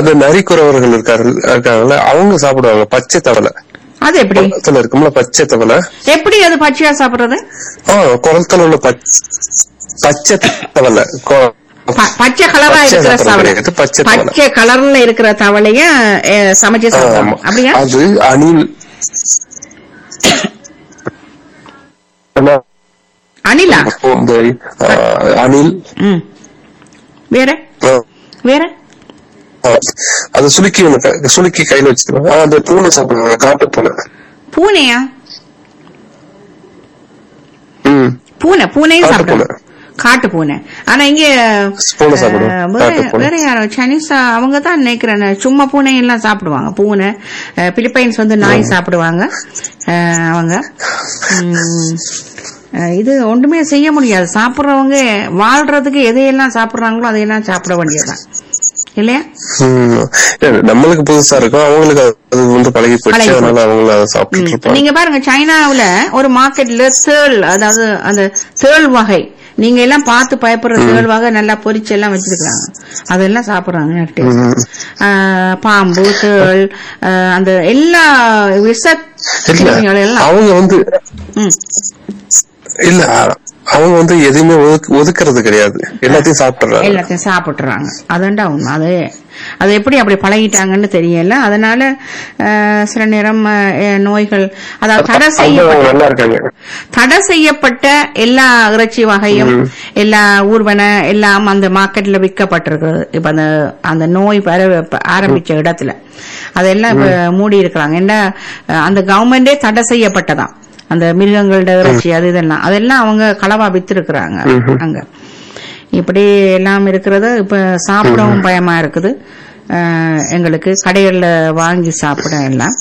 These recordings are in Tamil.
அந்த நரிக்குறவர்கள் இருக்காரு இருக்காங்கல்ல அவங்க சாப்பிடுவாங்க பச்சை தவளை அது எப்படி குளத்துல இருக்கும்ல பச்சை தவளை எப்படி அது பச்சையா சாப்பிடுறது ஆ குளத்துல உள்ள பச்ச- பச்சை தவளை கொ- ப- பச்சை கலரா பச்சை இருக்கிற சாப்பிட தவளை கிடையாது, பச்சை தவளை. பச்சை கலர்ல இருக்கிற தவளைய அஹ், சமைச்சு ஆ, சாப்பிடுவாங்க ஆமா. அப்படியா அது அணில் ஆனா, அணிலா இந்த ஆ, அணில் ம் வேற ஆ, வேற ஆ, அது சுலுக்கி ஒண்ணு க- சுலுக்கி கையில வச்சுக்குவாங்க ஆ, அந்த பூனை சாப்பிடுவாங்க காட்டு பூனை பூனையா ம் பூனை பூனையும் காட்டு சாப்பிடுவாங்க காட்டு பூனை ஆனா இங்க பூனை சாப்பிடுவோம். அஹ், வேற காட்டு பூனை. வேற யாரோ சைனீஸ் அவங்க தான் நினைக்கிறேன் சும்மா பூனை எல்லாம் சாப்பிடுவாங்க பூனை அஹ், பிலிப்பைன்ஸ் வந்து நாய் சாப்பிடுவாங்க அஹ், அவங்க உம், அஹ், இது ஒன்றுமே செய்ய முடியாது சாப்பிடுறவங்க வாழ்றதுக்கு எதையெல்லாம் சாப்பிடுறாங்களோ அதையெல்லாம் சாப்பிட வேண்டியதுதான் இல்லையா ம். இல்ல, நம்மளுக்கு புதுசா இருக்கும் அவங்களுக்கு அது வந்து பழகி போச்சு பழகி அதனால அவங்கள அதை ம். சாப்பிட்டு இருப்பாங்க நீங்க பாருங்க சைனாவுல ஒரு மார்க்கெட்ல தேள் அதாவது அந்த தேள் வகை நீங்க எல்லாம் பார்த்து பயப்படுற தேள் வகை நல்லா பொரிச்சு எல்லாம் வச்சிருக்காங்க அதெல்லாம் சாப்பிடுறாங்க நிறைய taste. ம். ஆஹ், பாம்பு தேள் ஆஹ், அந்த எல்லா விஷ இல்ல கிருமிகள் எல்லாம் அவங்க வந்து ம். இல்ல அவங்க வந்து எதையுமே ஒதுக்கு- ஒதுக்குறது கிடையாது எல்லாத்தையும் சாப்பிட்டுறாங்க எல்லாத்தையும் சாப்பிட்டுறாங்க அதான்டா உண்மை அது அது எப்படி அப்படி பழகிட்டாங்கன்னு தெரியல அதனால ஆஹ், சில நேரம் ஆஹ், நோய்கள் அதாவது தடை அவங்க செய்யப்பட்ட நல்லா இருக்காங்க தடை செய்யப்பட்ட எல்லா இறைச்சி வகையும் எல்லா ஊர்வன எல்லாம் அந்த மார்க்கெட்ல விற்கப்பட்டிருக்கிறது இப்ப அந்த அந்த நோய் பரவ ப- ஆரம்பிச்ச இடத்துல அதெல்லாம் இப்ப மூடி இருக்கிறாங்க ஏன்னா அஹ், அந்த கவர்மெண்டே தடை செய்யப்பட்டதாம் அந்த மிருகங்களோட இறைச்சி அது இதெல்லாம் அதெல்லாம் அவங்க களவா வித்திருக்கிறாங்க அங்க இப்படி எல்லாம் இருக்கிறது இப்ப சாப்பிடவும் பயமா இருக்குது அஹ், எங்களுக்கு கடைகள்ல வாங்கி சாப்பிட எல்லாம்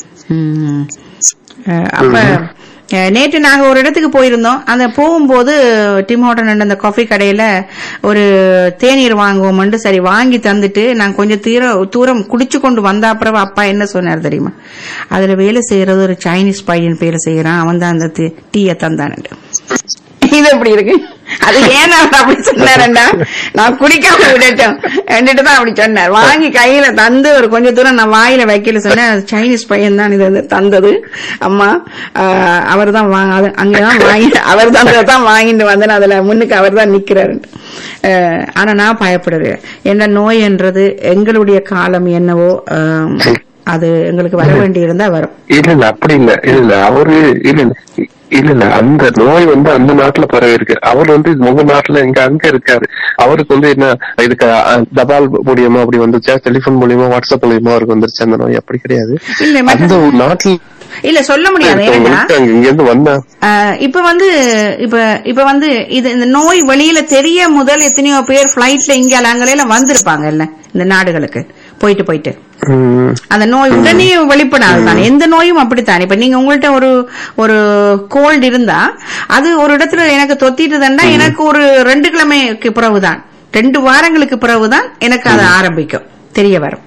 உம் அஹ் அப்ப அஹ் நேற்று நாங்க ஒரு இடத்துக்கு போயிருந்தோம் அந்த போகும்போது டிம் ஹோட்டன் அந்த காஃபி கடையில ஒரு தேநீர் வாங்குவோம்னு சரி வாங்கி தந்துட்டு நான் கொஞ்சம் தீர தூரம் குடிச்சு கொண்டு வந்த அப்புறம் அப்பா என்ன சொன்னார் தெரியுமா அதுல வேலை செய்யறது ஒரு சைனீஸ் பையன் வேலை செய்யறான் அவன் தான் அந்த டீ- டீயை தந்தான்ட்டு இது எப்படி இருக்கு அது ஏன் அவர் அப்படி சொன்னாரண்டா நான் குடிக்காம விடட்டும் ரெண்டுட்டு தான் அப்படி சொன்னார் வாங்கி கையில தந்து ஒரு கொஞ்ச தூரம் நான் வாயில வைக்கல சொன்னேன் அது சைனீஸ் பையன் தான் இது வந்து தந்தது அம்மா அவர் தான் அங்கதான் வாங்கி அவர் தான் தான் வாங்கிட்டு வந்தேன் அதுல முன்னுக்கு அவர் தான் நிக்கிறாரு அஹ், ஆனா நான் பயப்படுறேன் என்ன நோய் என்றது எங்களுடைய காலம் என்னவோ அஹ், அது எங்களுக்கு வர வேண்டி இருந்தா வரும் இல்ல இல்ல அப்படி இல்ல இல்ல இல்ல அவரு இல்ல இல்ல இல்ல இல்ல அந்த நோய் வந்து அந்த நாட்டுல பரவி இருக்கு அவர் வந்து உங்க நாட்டுல இங்க அங்க இருக்காரு அவருக்கு வந்து என்ன இதுக்கு அஹ், தபால் மூலியமா அப்படி வந்துச்சா டெலிபோன் மூலியமா வாட்ஸ்அப் மூலியமா அவருக்கு வந்துருச்சு அந்த நோய் அப்படி கிடையாது இல்ல, மற்ற- அந்த ஒரு நாட்டுல இல்ல சொல்ல முடியாது ஏன்னா இருக்கவங்களுக்கு அங்க இங்க இருந்து வந்தா ஆஹ் இப்ப வந்து இப்ப இப்ப வந்து இது இந்த நோய் வெளியில தெரிய முதல் எத்தனையோ பேர் பிளைட்ல இங்க அங்கலையில வந்திருப்பாங்கல்ல இந்த நாடுகளுக்கு போயிட்டு போயிட்டு ம், அந்த நோய் உடனே வெளிப்படாது தானே எந்த நோயும் அப்படித்தான் இப்ப நீங்க உங்கள்ட்ட ஒரு ஒரு கோல்டு இருந்தா அது ஒரு இடத்துல எனக்கு தொத்திட்டுதுன்னா எனக்கு ஒரு ரெண்டு கிழமைக்கு பிறகுதான் ரெண்டு வாரங்களுக்கு பிறகுதான் எனக்கு அது ஆரம்பிக்கும் தெரிய வரும்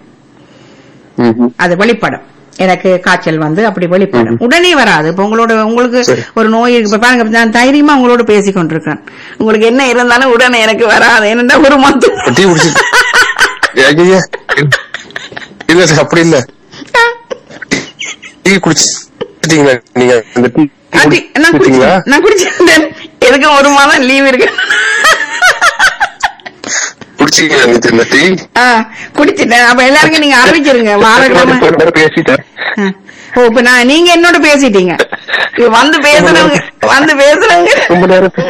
ம், ம். அது வெளிப்படும் எனக்கு காய்ச்சல் வந்து அப்படி வெளிப்படும் உடனே வராது இப்ப உங்களோட உங்களுக்கு சரி. ஒரு நோய் இருக்கு இப்ப பாருங்க நான் தைரியமா உங்களோட பேசி கொண்டிருக்கேன் உங்களுக்கு என்ன இருந்தாலும் உடனே எனக்கு வராது என்னடா ஒரு மத்து டீ குடிச்சு ஐயையே. இல்ல இல்ல அப்படி இல்ல டீ குடிச்சிட்டீங்களா நீங்க அந்த டீ ஆண்டி, நான் குடிச்சிட்டீங்களா குடிச்சேன். நான் குடிச்சிருந்தேன் எதுக்கு ஒரு மாதம் லீவ் இருக்கு குடிச்சிங்களா நீ இந்த டீ ஆ, குடிச்சிட்டேன் அப்ப எல்லாருக்கும் நீங்க அறிவிச்சிருங்க வாரக்கிழமை கொஞ்ச நேரம் பேசிட்டேன் ஆ. ஓ இப்ப நான் நீங்க என்னோட பேசிட்டீங்க இப்ப வந்து பேசுறவங்க வந்து பேசுறவங்க ரொம்ப நேரம் பே-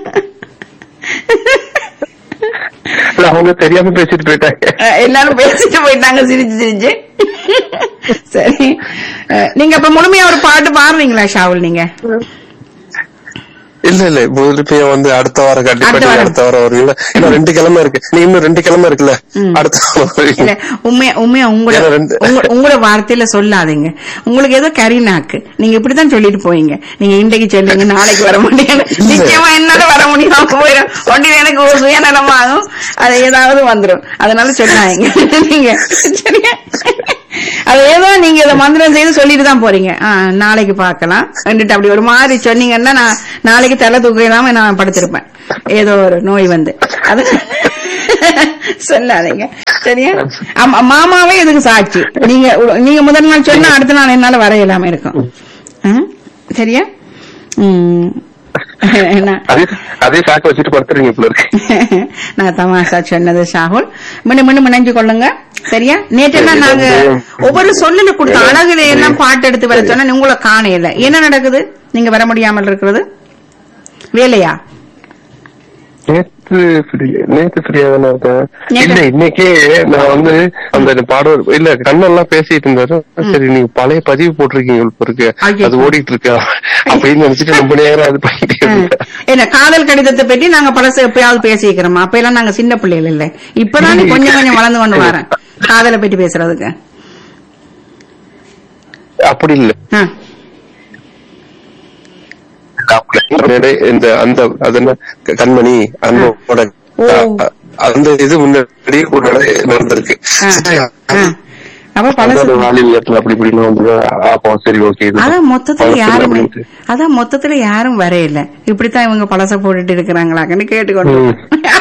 இல்ல, அவங்க தெரியாம பேசிட்டு போயிட்டாங்க அஹ் எல்லாரும் பேசிட்டு போயிட்டாங்க சிரிச்சு சிரிச்சு சரி அஹ் நீங்க அப்ப முழுமையா ஒரு பாட்டு பாடுறீங்களா ஷாவுல் நீங்க இல்ல இல்ல இப்ப வந்து அடுத்த வாரம் கண்டிப்பா அடுத்த நீங்க வாரம். அடுத்த வாரம் வருவீங்களா இன்னும் ரெண்டு கிழமை இருக்கு நீ இன்னும் ரெண்டு கிழமை இருக்குல்ல ம். அடுத்த வாரம் வருவீங்க. இல்ல உண்மையா உண்மையா உங்களோட ஏன்னா ரெண்டு- உங்க- உங்களோட வார்த்தையில சொல்லாதீங்க உங்களுக்கு ஏதோ கரிநாக்கு நீங்க இப்படித்தான் சொல்லிட்டு போவீங்க நீங்க இன்றைக்கு சொல்லுங்க நாளைக்கு வர மாட்டீங்க நிச்சயமா என்னால வர முடியாம போயிடும் ஒன்றில் எனக்கு ஒரு சுயநலமாகும் அது ஏதாவது வந்துரும் அதனால சொல்லாதீங்க நீங்க சரியா அது ஏதோ நீங்க இதை மந்திரம் செய்து சொல்லிட்டு தான் போறீங்க ஆ, நாளைக்கு பார்க்கலாம் வந்துட்டு அப்படி ஒரு மாதிரி சொன்னீங்கன்னா நான் நாளைக்கு தலை தூக்காம நான் படுத்திருப்பேன் ஏதோ ஒரு நோய் வந்து அது சொல்லாதீங்க சரியா ஆமா, மாமாவே இதுக்கு சாட்சி நீங்க நீங்க முதல் நாள் சொன்னா அடுத்த நாள் என்னால வர இல்லாம இருக்கும் ம்? சரியா ம். என்ன அதே அதே சாக்கு வச்சுட்டு படுத்துறீங்க இப்ப இருக்கு நான் தமாஷா சொன்னது ஷாகுல் மீண்டும் மீண்டும் இணைஞ்சு கொள்ளுங்க சரியா நேற்றெல்லாம் நாங்க ஒவ்வொரு சொல்லல கொடுத்த அழகுல எல்லாம் பாட்டு எடுத்து வர சொன்னா உங்களை காணையில என்ன நடக்குது நீங்க வர முடியாமல் இருக்கிறது வேலையா நேத்து free- நேத்து ஃப்ரீயா தானே இருக்கேன் நேத்து- இல்ல இன்னைக்கே நான் வந்து அந்த பாடம் இல்ல கண்ணெல்லாம் பேசிட்டு இருந்தாரு சரி நீங்க பழைய பதிவு போட்டிருக்கீங்க இப்ப இருக்கு ஐயோ. அது ஓடிட்டு இருக்கா அப்படின்னு நினைச்சிட்டு ரொம்ப நேரம் அது பண்ணிட்டே ம். இருந்தேன் என்ன காதல் கடிதத்தை பற்றி நாங்க பழசு எப்பயாவது பேசிக்கிறோமா அப்ப எல்லாம் நாங்க சின்ன பிள்ளைகள் இல்ல இப்பதான் கொஞ்சம் கொஞ்சம் வளர்ந்து கொண்டு வரேன் காதலை பற்றி பேசுறதுக்கு அப்படி இல்ல ஆ. முன்னாடி இந்த அந்த அது என்ன க- கண்மணி அன்போட ஓ. அ- அந்த இது முன்னாடி ஒரு நடந்திருக்கு ஆ. ஆ. அப்ப பழசு அந்த வாலிபத்துல அப்படி இப்படின்னு வந்து அப்போ சரி ஓகே இது அதான் மொத்தத்துல பழசு யாருமே அப்படின்ட்டு. அதான் மொத்தத்துல யாரும் வரையில இப்படித்தான் இவங்க பழச போட்டுட்டு இருக்கிறாங்களாக்கன்னு கேட்டுக்கொண்டு ம்.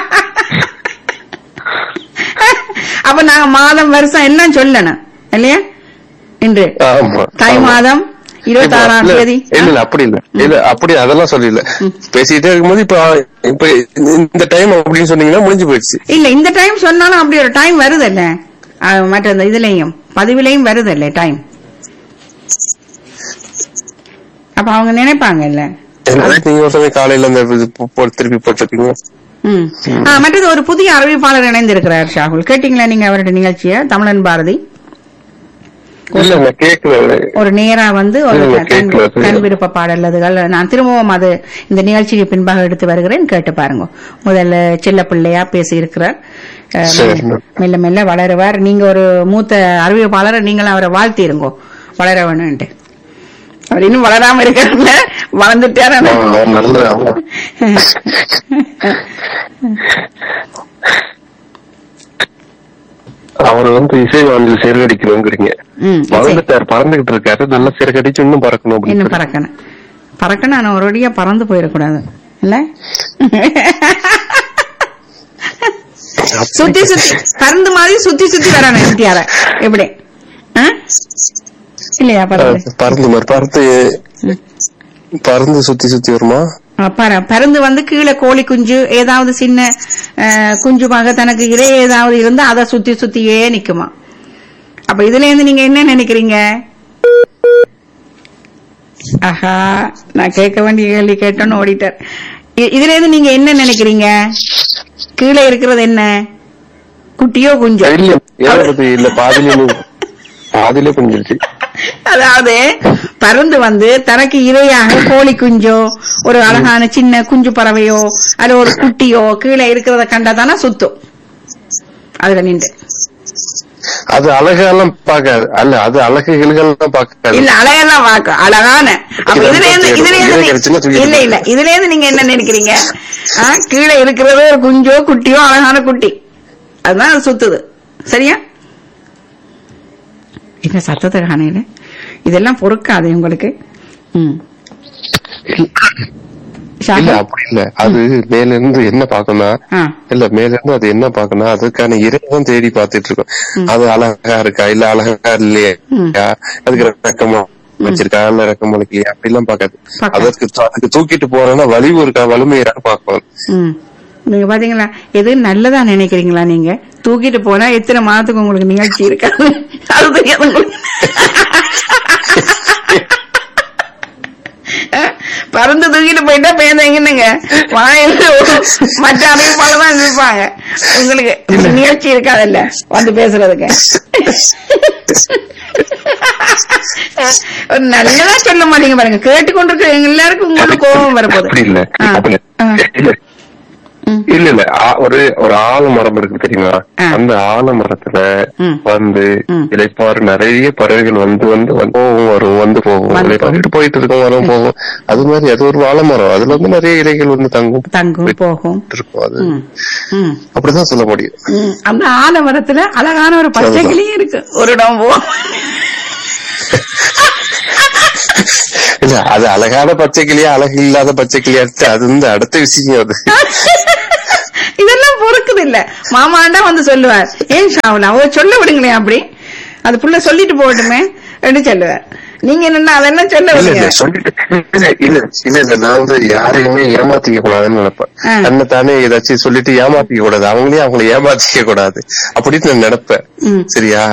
அப்ப நாங்க மாதம் வருஷம் எல்லாம் சொல்லணும் இல்லையா இன்று ஆமா தை ஆமா. மாதம் இருபத்தி ஆறாம் இல்ல, தேதி இல்ல இல்ல அப்படி இல்ல இல்ல அப்படி அதெல்லாம் சொல்லல பேசிட்டே இருக்கும்போது இப்ப இப்ப இந்த டைம் அப்படின்னு சொன்னீங்கன்னா முடிஞ்சு போயிடுச்சு இல்ல இந்த டைம் சொன்னாலும் அப்படி ஒரு டைம் வருதுல்ல அஹ், மற்ற இந்த இதுலயும் பதிவிலையும் வருதுல்ல டைம் அப்ப அவங்க நினைப்பாங்க இல்ல நீங்க ஒரு சமயம் காலையில அந்த இது போ- போ- திருப்பி போட்டிருக்கீங்க ம். ஆ, மற்றது ஒரு புதிய அறிவிப்பாளர் இணைந்திருக்கிறார் ஷாகுல் கேட்டீங்களா நீங்க அவருடைய நிகழ்ச்சிய தமிழன் பாரதி இல்ல நான் கேட்கல ஒரு நேரா வந்து ஒரு இல்ல, கண் கேட்கல, சரியா. கண் விருப்ப பாடல்கள் நான் திரும்பவும் அது இந்த நிகழ்ச்சிக்கு பின்பாக எடுத்து வருகிறேன் கேட்டு பாருங்க முதல்ல செல்ல பிள்ளையா பேசி இருக்கிறார் சரி. மெல்ல மெல்ல வளருவார் நீங்க ஒரு மூத்த அறிவிப்பாளர் நீங்களும் அவரை வாழ்த்திருங்கோ வளர வேணும்ட்டு அவர் இன்னும் வளராம இருக்கிறாங்க வளர்ந்துட்டாரு ஆனா. நல்ல ஆமா. அவர் வந்து இசை வானில் சிறகடிக்கணுங்கிறீங்க ம், இசை. வளர்ந்துட்டார் பறந்துகிட்டு இருக்காரு நல்லா சிறகடிச்சு இன்னும் பறக்கணும் அப்படின்னு இன்னும் சொல்லி. பறக்கணும் பறக்கணும் ஆனா ஒரு வழியா பறந்து போயிடக்கூடாது இல்ல சுத்தி சுத்தி பறந்து மாதிரி சுத்தி சுத்தி வரணும் எம்டிஆர எப்படி ஆ? இல்லையா பறந்து அஹ் பறந்து மாதிரி பறந்து பறந்து சுத்தி சுத்தி வருமா ஆ, பாரு பறந்து வந்து கீழே கோழி குஞ்சு ஏதாவது சின்ன அஹ், குஞ்சுமாக தனக்கு இடை ஏதாவது இருந்தா அதை சுத்தி சுத்தியே நிக்குமா அப்ப இதுல இருந்து நீங்க என்ன நினைக்கிறீங்க ஆஹா நான் கேட்க வேண்டிய கேள்வி கேட்டோன்னு ஓடிட்டார் இ- இதுல இருந்து நீங்க என்ன நினைக்கிறீங்க கீழே இருக்கிறது என்ன குட்டியோ குஞ்சோ இல்ல ஏதாவது இல்ல பாதியில பாதியிலே புரிஞ்சிருச்சு அதாவது பறந்து வந்து தனக்கு இரையாக கோழி குஞ்சோ ஒரு அழகான சின்ன குஞ்சு பறவையோ அல்ல ஒரு குட்டியோ கீழே இருக்கிறத கண்டாதானே சுத்தும் அதுல நின்று அது அழகெல்லாம் பாக்காது அல்ல அது அழகு கிழகெல்லாம் பாக்காது இல்ல அழகெல்லாம் பார்க்கும் அழகான அப்ப இதுல இருந்து இதுல இருந்து இதை கிடைச்சுன்னா நீ- தூக்கிட்டு இல்ல இல்ல இதுல இருந்து நீங்க என்ன நினைக்கிறீங்க ஆ, கீழே இருக்கிறது ஒரு குஞ்சோ குட்டியோ அழகான குட்டி அதுதான் அது சுத்துது சரியா என்ன சத்தத்தை காணையில இதெல்லாம் பொறுக்காது உங்களுக்கு ம் இல்ல ஷாஹில்? அப்படி இல்ல அது மேல இருந்து என்ன பாக்கணும்னா ஆ இல்ல மேல இருந்து அது என்ன பாக்கணும் அதுக்கான இறைவன் தேடி பாத்துட்டு இருக்கோம் அது அழகா இருக்கா இல்ல அழகா இல்லையா அதுக்கு ரெக்கமா வச்சிருக்கா இல்ல ரெக்கம் முளைக்கலையா அப்படிலாம் பாக்காது பார்க்காது. அதற்கு தூ- அதுக்கு தூக்கிட்டு போறேன்னா வலிவு இருக்கா வலிமையா பாக்கணும் ம் நீங்க பாத்தீங்களா எது நல்லதா நினைக்கிறீங்களா நீங்க தூக்கிட்டு போனா எத்தனை மாதத்துக்கு உங்களுக்கு நிகழ்ச்சி இருக்காது அது தெரியாது உங்களுக்கு. பறந்து தூக்கிட்டு போயிட்டா பேந்தீங்கன்னுங்க வாயில ஒரு மற்ற அறிவிப்பால தான் இருப்பாங்க உங்களுக்கு நிகழ்ச்சி இருக்காதுல்ல வந்து பேசுறதுக்கு ஒரு நல்லதா சொல்ல மாட்டீங்க பாருங்க கேட்டுக்கொண்டிருக்க எல்லாருக்கும் உங்களுக்கு கோபம் வரப்போகுது அப்படி இல்ல ஆ, அப்படி ஆ. இல்ல ம். இல்ல இல்ல ஆ- ஒரு ஒரு ஆலமரம் இருக்கு தெரியுமா ஆ. அந்த ஆலமரத்துல ம். வந்து ம். இலைப்பாறு நிறைய பறவைகள் வந்து வந்து வந்து போகும் வரும் வந்து போகும் வந்து இலைப்பாறிட்டு போயிட்டு இருக்கும் வரும் போகும் அது மாதிரி அது ஒரு ஆலமரம் அதுல வந்து நிறைய இலைகள் வந்து தங்கும் தங்கும் போகும் இருக்கும் அது ம், ம், அப்படிதான் சொல்ல முடியும் ம். அந்த ஆலமரத்துல அழகான ஒரு பச்சை கிளியும் இருக்கு ஒரு இடம் போ இல்ல அது அழகான பச்சை கிளியா அழகு இல்லாத பச்சை கிளியா அது வந்து அடுத்த விஷயம் அது இதெல்லாம் பொறுக்குது இல்ல மாமாண்டா வந்து சொல்லுவார் ஏன் ஷாவுலா ஓ சொல்ல விடுங்களேன் அப்படி அது புள்ள சொல்லிட்டு போகட்டுமே அப்படின்னு சொல்லுவார் நீங்க என்னன்னா அதெல்லாம் சொல்ல இல்ல விடுங்க இல்ல சொல்லிட்டு இல்ல இல்ல இல்ல இல்ல நான் வந்து யாரையுமே ஏமாத்திக்க கூடாதுன்னு நினைப்பேன் ஆ. தன்னை தானே ஏதாச்சும் சொல்லிட்டு ஏமாத்திக்க கூடாது அவங்களே அவங்களை ஏமாத்திக்க கூடாது அப்படின்னு நான் நினைப்பேன் ம். சரியா